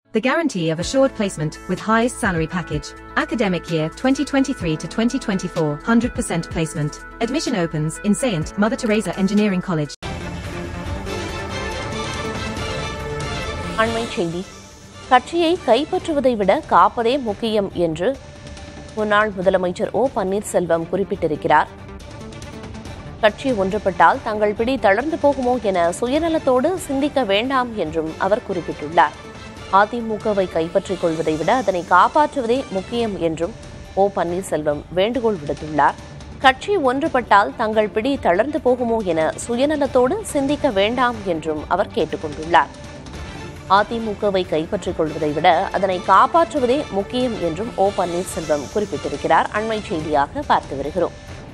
The guarantee of assured placement with highest salary package. Academic year 2023 to 2024, 100% placement. Admission opens in Saint Mother Teresa Engineering College. அண்மை செய்தி கட்சியை கைப்பற்றுவதை விட காப்பதே முக்கியம் என்று முன்னாள் முதலமைச்சர் ஓ பன்னீர்செல்வம் குறிப்பிட்டிருக்கிறார் கட்சி ஒன்றுபட்டால் தங்கள் பிடி தளர்ந்து போகுமோ என சுயநலத்தோடு சிந்திக்க வேண்டாம் என்றும் அவர் குறிப்பிட்டுள்ளார் அதிமுகவை கைப்பற்றிக் கொள்வதை விட அதனை காப்பாற்றுவதே முக்கியம் என்றும் ஓ பன்னீர்செல்வம் வேண்டுகோள் விடுத்துள்ளார் கட்சி ஒன்றுபட்டால் தங்கள் பிடி தளர்ந்து போகுமோ என சுயநலத்தோடு சிந்திக்க வேண்டாம் என்றும் அவர் கேட்டுக்கொண்டுள்ளார் அதிமுகவை கைப்பற்றிக் கொள்வதை விட அதனை காப்பாற்றுவதே முக்கியம் என்றும் ஓ பன்னீர்செல்வம் குறிப்பிட்டிருக்கிறார் அண்மை செய்தியாக பார்த்து வருகிறோம்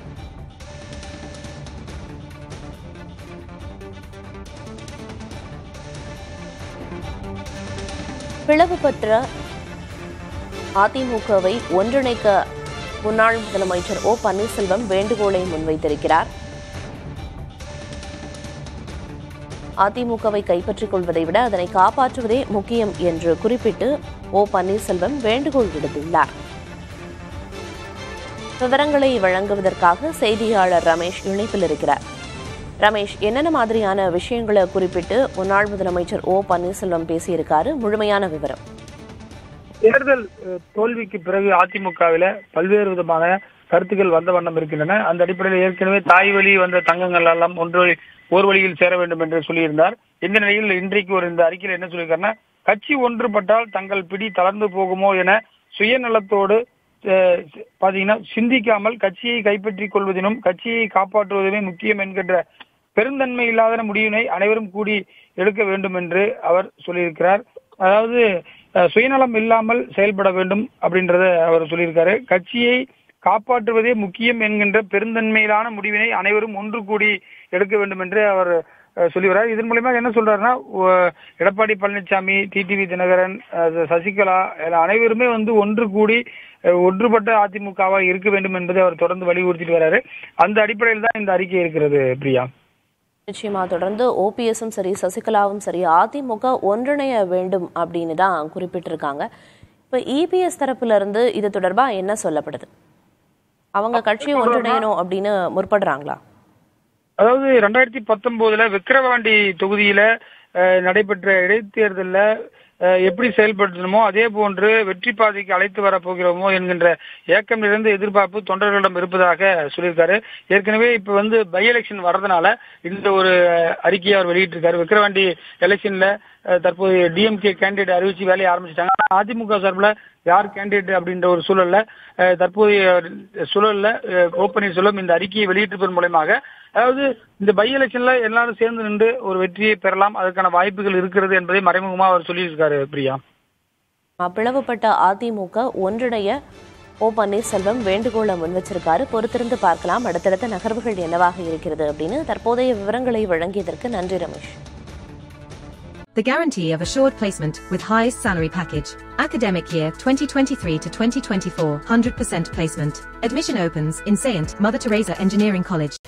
பிளவுபற்ற அதிமுகவை ஒன்றிணைக்க முன்னாள் முதலமைச்சர் ஓ பன்னீர்செல்வம் வேண்டுகோளை முன்வைத்திருக்கிறார் அதிமுகவை கைப்பற்றிக் கொள்வதை விட அதனை காப்பாற்றுவதே முக்கியம் என்று குறிப்பிட்டு ஓ பன்னீர்செல்வம் வேண்டுகோள் விடுத்துள்ளார் விவரங்களை வழங்குவதற்காக செய்தியாளர் ரமேஷ் இணைப்பில் இருக்கிறார் ரமேஷ் என்னென்ன மாதிரியான விஷயங்களை குறிப்பிட்டு முன்னாள் முதலமைச்சர் ஓ பன்னீர்செல்வம் பேசியிருக்காரு முழுமையான விவரம் தேர்தல் அஹ், தோல்விக்கு பிறகு அதிமுகவில பல்வேறு விதமான கருத்துக்கள் வந்த வண்ணம் இருக்கின்றன அந்த அடிப்படையில் ஏற்கனவே தாய் வழி வந்த தங்கங்கள் எல்லாம் ஒன்று வழி- ஓர் வழியில் சேர வேண்டும் என்று சொல்லியிருந்தார் இந்த நிலையில் இன்றைக்கு ஒரு இந்த அறிக்கையில் என்ன சொல்லியிருக்காருன்னா கட்சி ஒன்றுபட்டால் தங்கள் பிடி தளர்ந்து போகுமோ என சுயநலத்தோடு அஹ், பாத்தீங்கன்னா சிந்திக்காமல் கட்சியை கைப்பற்றிக் கொள்வதினும் கட்சியை காப்பாற்றுவதுமே முக்கியம் என்கின்ற பெருந்தன்மை இல்லாத முடிவினை அனைவரும் கூடி எடுக்க வேண்டும் என்று அவர் சொல்லியிருக்கிறார் அதாவது அஹ், சுயநலம் இல்லாமல் செயல்பட வேண்டும் அப்படின்றத அவர் சொல்லியிருக்காரு கட்சியை காப்பாற்றுவதே முக்கியம் என்கின்ற பெருந்தன்மையிலான முடிவினை அனைவரும் ஒன்று கூடி எடுக்க வேண்டும் என்று அவர் அஹ், சொல்லி வர்றார் இதன் மூலமா என்ன சொல்றாருன்னா ஒ- எடப்பாடி பழனிசாமி டிடிவி தினகரன் அஹ், சசிகலா என அனைவருமே வந்து ஒன்று கூடி அஹ், ஒன்றுபட்ட அதிமுகவா இருக்க வேண்டும் என்பதை அவர் தொடர்ந்து வலியுறுத்திட்டு வர்றாரு அந்த அடிப்படையில் தான் இந்த அறிக்கை இருக்கிறது பிரியா நிச்சயமா தொடர்ந்து ஓபிஎஸும் சரி சசிகலாவும் சரி அதிமுக ஒன்றிணைய வேண்டும் அப்படின்னு தான் குறிப்பிட்டிருக்காங்க இப்ப இபிஎஸ் தரப்புல இருந்து இது தொடர்பா என்ன சொல்லப்படுது அவங்க கட்சியை ஒன்றிணையணும் அப்படின்னு முற்படுறாங்களா அதாவது ரெண்டாயிரத்தி பத்தொன்பதுல விக்கிரவாண்டி தொகுதியில அஹ், நடைபெற்ற இடைத்தேர்தல்ல அஹ், எப்படி செயல்படுத்தணுமோ அதே போன்று வெற்றி பாதைக்கு அழைத்து வர போகிறோமோ என்கின்ற ஏக்கம் நிறைந்த எதிர்பார்ப்பு தொண்டர்களிடம் இருப்பதாக சொல்லியிருக்காரு ஏற்கனவே இப்ப வந்து பை எலெக்ஷன் வர்றதுனால இந்த ஒரு அறிக்கையை அவர் வெளியிட்டிருக்காரு விக்கிரவாண்டி எலெக்ஷன்ல அஹ், தற்போது டிஎம்கே கேண்டிடேட் அறிவிச்சு வேலையை ஆரம்பிச்சிட்டாங்க அதிமுக சார்பில் யார் கேண்டிடேட் அப்படின்ற ஒரு சூழல்ல அஹ், தற்போதைய சூழல்ல அஹ், ஓ பன்னீர்செல்வம் இந்த அறிக்கையை வெளியிட்டிருப்பதன் மூலமாக அதாவது இந்த பை எலெக்ஷன்ல எல்லாரும் சேர்ந்து நின்று ஒரு வெற்றியை பெறலாம் அதற்கான வாய்ப்புகள் இருக்கிறது என்பதை மறைமுகமா அவர் சொல்லியிருக்காரு பிரியா பிளவுபட்ட அதிமுக ஒன்றிணைய ஓ பன்னீர்செல்வம் வேண்டுகோளை முன் வச்சிருக்காரு பொறுத்திருந்து பார்க்கலாம் அடுத்தடுத்த நகர்வுகள் என்னவாக இருக்கிறது அப்படின்னு தற்போதைய விவரங்களை வழங்கியதற்கு நன்றி Ramesh The guarantee of assured placement with highest salary package. Academic year 2023 to 2024, 100% placement. Admission opens in Saint Mother Teresa Engineering College.